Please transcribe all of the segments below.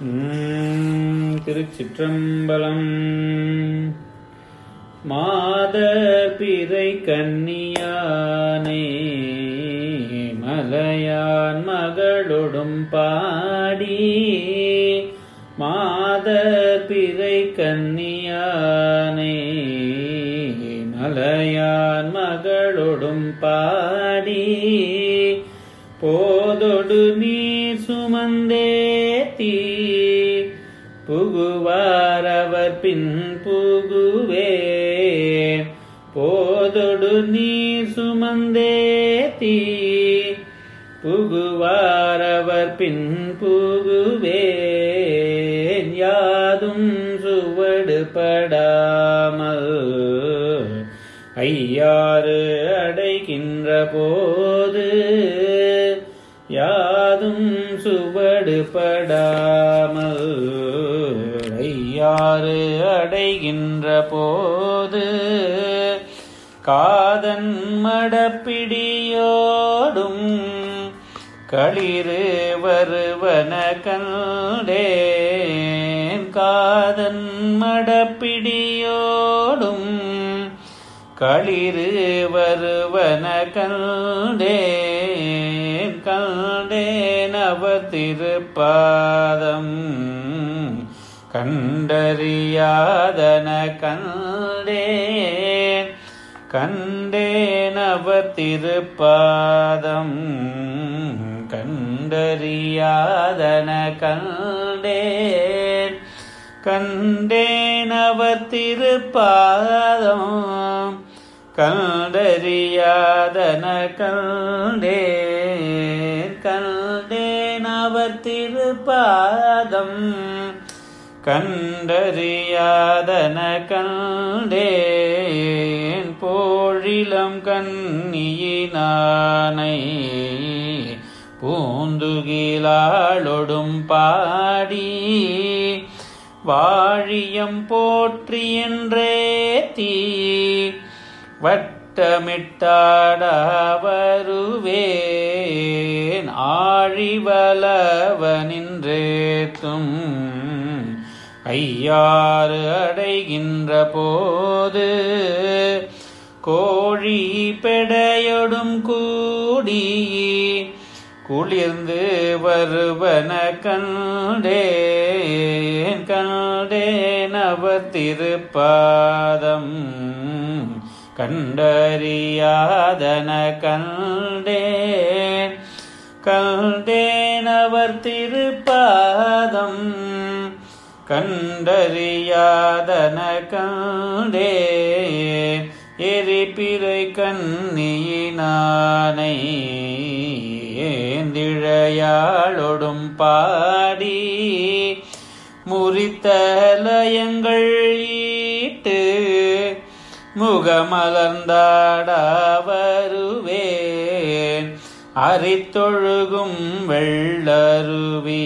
உம், திருச்சிற்றம்பலம் மாத பிறை கன்னியானே மலையான் மகளொடும் பாடி மாத பிறை கன்னியானே மலையான் மகளொடும் பாடி போதொடு நீர் சுமந்தேத்தி புகுவார் அவர் பின் புகுவே போதொடு நீர் சுமந்தேத்தி புகுவார் அவர் பின் புகுவே யாதும் சுவடு படாமல் ஐயாறு அடைகின்ற போது யாதும் சுவடு படாமல் ஐயாறு அடைகின்ற போது காதன் மடப்பிடியோடும் களிறு வருவன கண்டேன் காதன் மடப்பிடியோடும் களிறு வருவன கண்டேன் கண்டேன் அவர் திருப்பாதம் கண்டறியாதன கண்டேன் கண்டேன் அவர் திருப்பாதம் கண்டறியாதன கண்டேன் கண்டேன் அவர் திருப்பாதம் கண்டறியாதன கண்டேன் கண்டேன் அவர் திருப்பாதம் கண்டறியாதன கண்டேன் போழிலம் கண்ணியினானை பூந்துகிலாளொடும் பாடி வாழியம் போற்றி என்றே தீ வட்டமிட்டாட வருவேன் ஆழிவலவனின்றேத்தும் ஐயாறு அடைகின்ற போது கோழி பெடையொடும் கூடி குளிர்ந்து வருவன கண்டேன் கண்டேன் அவர் திருப்பாதம் கண்டறியாதன கண்டேன் கண்டேன் அவர் திருப்பாதம் கண்டறியாதன கண்டேன் எரிப்பிறை கண்ணியினானை ஏந்திழையாளொடும் பாடி முறித்தலயங்கள் ஈட்டு முகமலர்ந்தாட வருவேன் அரித்தொழுகும் வெள்ளருவி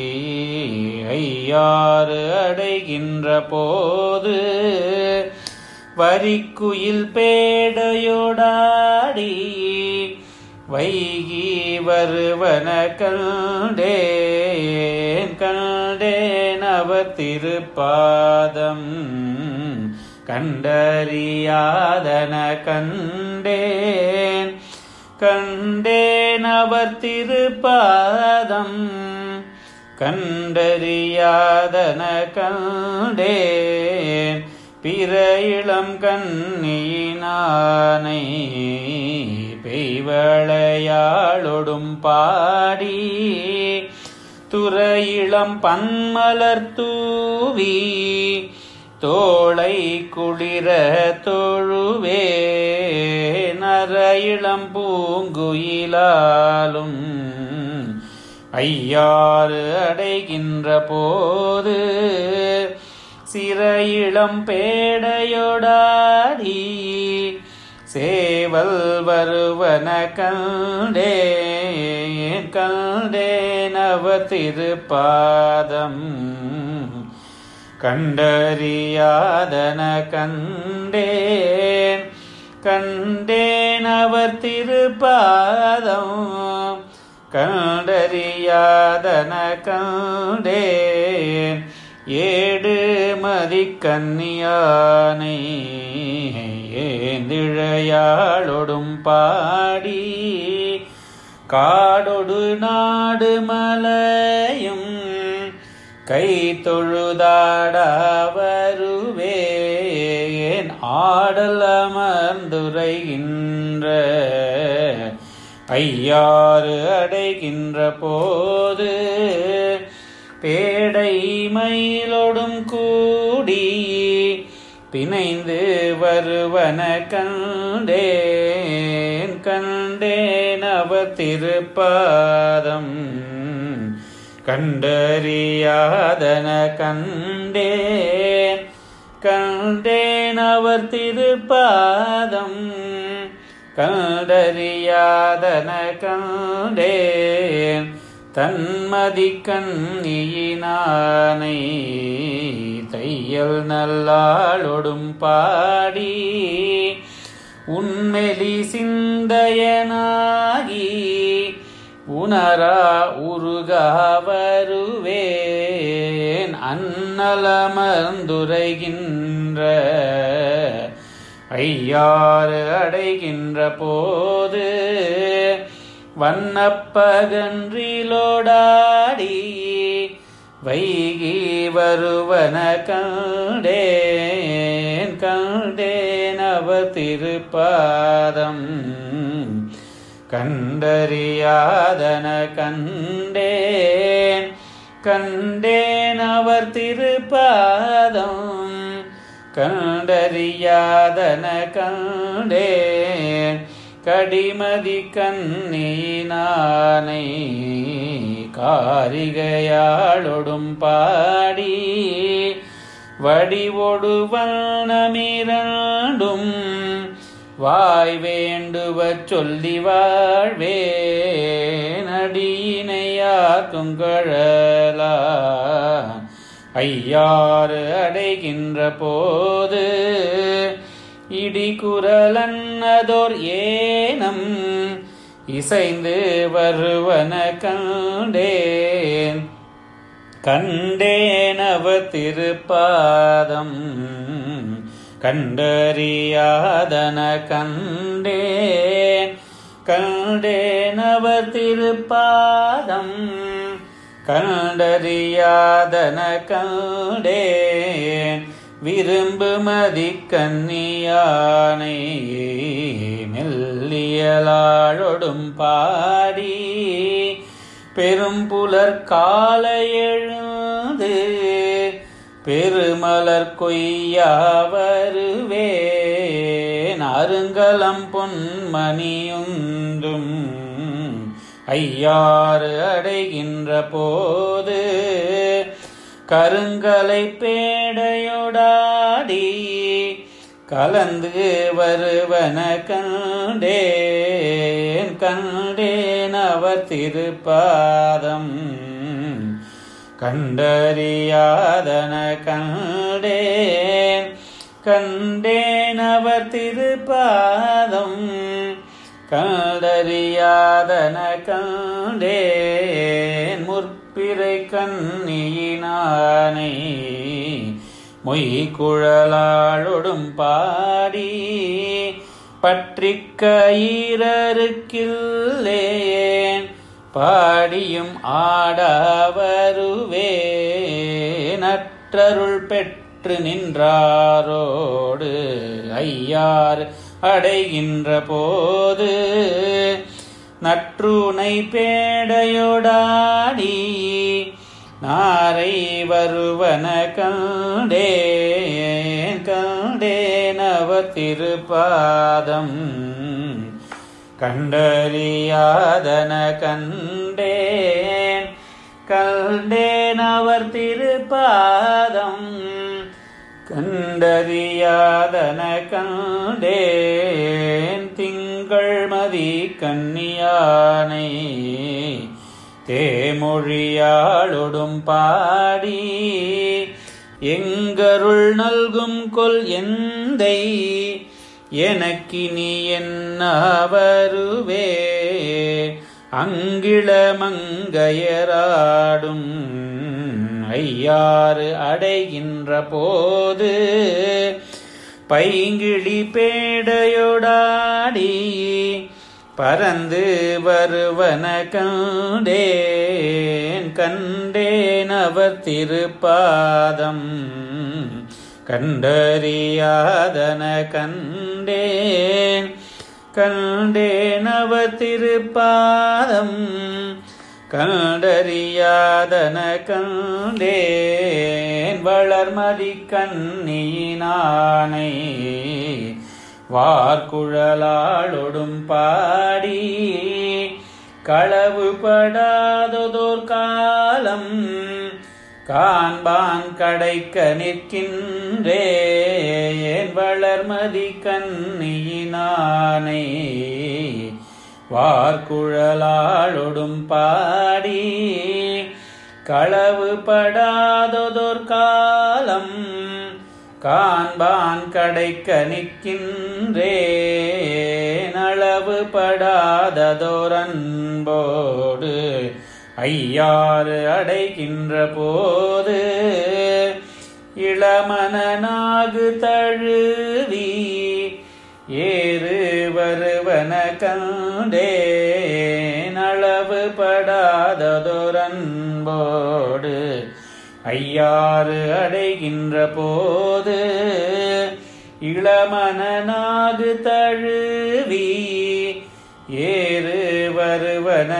ஐயாறு அடைகின்ற போது வரிக்குயில் பேடையோடாடி வைகி வருவன கண்டேன் கண்டேன் அவர் திருப்பாதம் கண்டறியாதன கண்டேன் கண்டேன் அவர் திருப்பாதம் கண்டறியாதன கண்டேன் பிற இளம் கண்ணியினானை பெய்வளையாளொடும் பாடி துறையிளம் பன்மலர் தூவி தோளை குளிர தொழுவே நர இளம் பூங்குயிலாலும் ஐயாறு அடைகின்ற போது சிறையிளம் பேடையொடாடி சேவல் வருவன கண்டேன் கண்டேன் அவர் திருப்பாதம் கண்டறியாதன கண்டேன் கண்டேன் அவர் திருப்பாதம் கண்டறியாதன கண்டேன் ஏடு மதி கன்னியானை ஏந்திழையாளொடும் பாடி காடொடு நாடு மலையும் கை தொழுதாட வருவேன் ஆடல் அமர்ந்துரைகின்ற ஐயாறு அடைகின்ற போது பேடை மயிலொடும் கூடி பிணைந்து வருவன கண்டேன் கண்டேன் அவ திருப்பாதம் கண்டறியாதன கண்டேன் கண்டேன் அவர் திருப்பாதம் கண்டறியாதன கண்டேன் தன்மதி கண்ணியினானை தையல் நல்லாளொடும் பாடி உண்மெலி சிந்தையனாகி உணரா உருகா வருவேன் அன்னலமர்ந்துரைகின்ற ஐயாறு அடைகின்ற போது வண்ணப்பகன்றிலோடாடி வைகி வருவன கண்டேன் கண்டேன் அவ திருப்பாதம் கண்டறியாதன கண்டேன் கண்டேன் அவர் திருப்பாதம் கண்டறியாதன கண்டேன் கடிமதி கண்ணீனானை காரிகையாளொடும் பாடி வடிவொடு வண்ணமிரண்டும் வாய் வேண்டுவ சொல்லி வாழ்வேன் அடியினையாக்கும் கழலா ஐயாறு அடைகின்ற போது இடிகுரலன்னதோர் ஏனம் இசைந்து வருவன கண்டேன் கண்டேனவ திருப்பாதம் கண்டறியாதன கண்டேன் கண்டேனவ திருப்பாதம் கண்டறியாதன கண்டேன் விரும்பு மதி கன்னியானை மெல்லியலாழொடும் பாடி பெரும் புலர் கால எழுந்து பெருமலர் கொய்யா வருவேன் அருங்கலம் பொன்மணியுந்தும் ஐயாறு அடைகின்ற போது கருங்கலை பேடையொடாடி கலந்து வருவன கண்டேன் கண்டேன் அவர் திருப்பாதம் கண்டறியாதன கண்டேன் கண்டேன் அவர் திருப்பாதம் கண்டறியாதன கண்டேன் முற்பிறை கண்ணியினானை மொய்குழலாளொடும் பாடி பற்றி கயிறருக்கில்லேன் பாடியும் ஆடா வருவேன் அற்றருள் பெற்று நின்றாரோடு ஐயார் அடைகின்ற போது நற்றுணை பேடையொடாடி நாரை வருவன கண்டேன் கண்டேனவ திருப்பாதம் கண்டறியாதன கண்டேன் கண்டேனவர் திருப்பாதம் கண்டறியாதன கண்டேன் திங்கள் மதி கன்னியானை தேமொழியாளொடும் பாடி எங்கருள் நல்கும் கொல் எந்தை எனக்கினி என்ன வருவே அங்கிளமங்கையராடும் ஐயாறு அடைகின்ற போது பைங்கிழி பேடையொடாடி பறந்து வருவன கண்டேன் கண்டேன் அவர் திருப்பாதம் கண்டறியாதன கண்டேன் கண்டேன் அவர் திருப்பாதம் கண்டறியாதன கண்டேன் வளர்மதி கண்ணியினானை வார்குழலாளொடும் பாடி களவு படாததோர் காலம் காண்பான் கடைக்க நிற்கின்றேன் வளர்மதி கண்ணியினானை வார்குழலாளொடும் பாடி களவு படாததோர் காலம் காண்பான் கடைக்க நிற்கின்றேன் அளவு படாததோரன்போடு ஐயாறு அடைகின்ற போது இளமனாகு தழுவி ஏறு வருவன கண்டேன் அளவு படாததொரன்போடு ஐயாறு அடைகின்ற போது இளமனாகு தழுவி ஏறு வருவன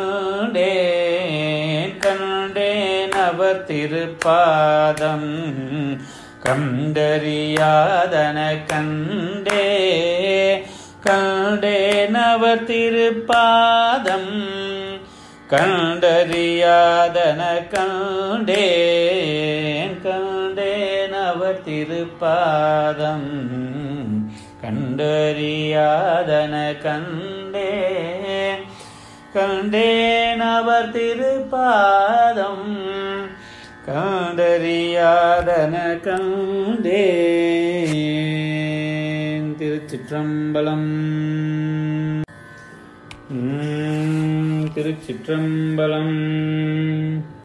கண்டேன் கண்டேன் அவர் திருப்பாதம் கண்டறியாதன கண்டே கண்டேன் அவர் திருப்பாதம் கண்டறியாதன கண்டேன் கண்டேன் அவர் திருப்பாதம் கண்டறியாதன கண்டேன் கண்டேன் அவர் திருப்பாதம் கண்டறியாதன கண்டேன் திருச்சிற்றம்பலம் உம், திருச்சிற்றம்பலம்